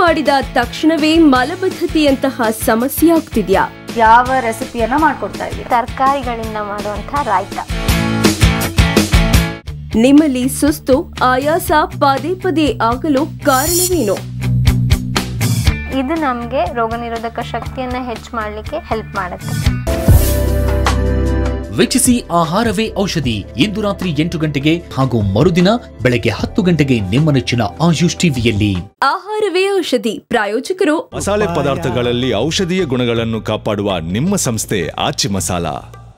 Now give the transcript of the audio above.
ಮಾಡಿದ ತಕ್ಷಣವೇ ಮಲಬದ್ಧತೆಯಂತಹ ಸಮಸ್ಯೆ ಆಗ್ತಿದ್ಯಾ ಯಾವ ರೆಸಿಪಿಯನ್ನ ಮಾಡ್ಕೊಡ್ತಾ ಇದ್ದೀರಾ ತರಕಾರಿಗಳಿಂದ ಮಾಡುವಂಥ ರಾಯ್ತ ನಿಮ್ಮಲ್ಲಿ ಸುಸ್ತು ಆಯಾಸ ಪದೇ ಪದೇ ಆಗಲು ಕಾರಣವೇನು ಇದು ನಮಗೆ ರೋಗ ನಿರೋಧಕ ಶಕ್ತಿಯನ್ನು ಹೆಚ್ಚು ಮಾಡಲಿಕ್ಕೆ ಹೆಲ್ಪ್ ಮಾಡುತ್ತೆ ವೀಕ್ಷಿಸಿ ಆಹಾರವೇ ಔಷಧಿ ಇಂದು ರಾತ್ರಿ ಎಂಟು ಗಂಟೆಗೆ ಹಾಗೂ ಮರುದಿನ ಬೆಳಗ್ಗೆ ಹತ್ತು ಗಂಟೆಗೆ ನಿಮ್ಮ ನೆಚ್ಚಿನ ಆಯುಷ್ ಟಿವಿಯಲ್ಲಿ ಆಹಾರವೇ ಔಷಧಿ ಪ್ರಾಯೋಜಕರು ಮಸಾಲೆ ಪದಾರ್ಥಗಳಲ್ಲಿ ಔಷಧೀಯ ಗುಣಗಳನ್ನು ಕಾಪಾಡುವ ನಿಮ್ಮ ಸಂಸ್ಥೆ ಆಚಿ ಮಸಾಲ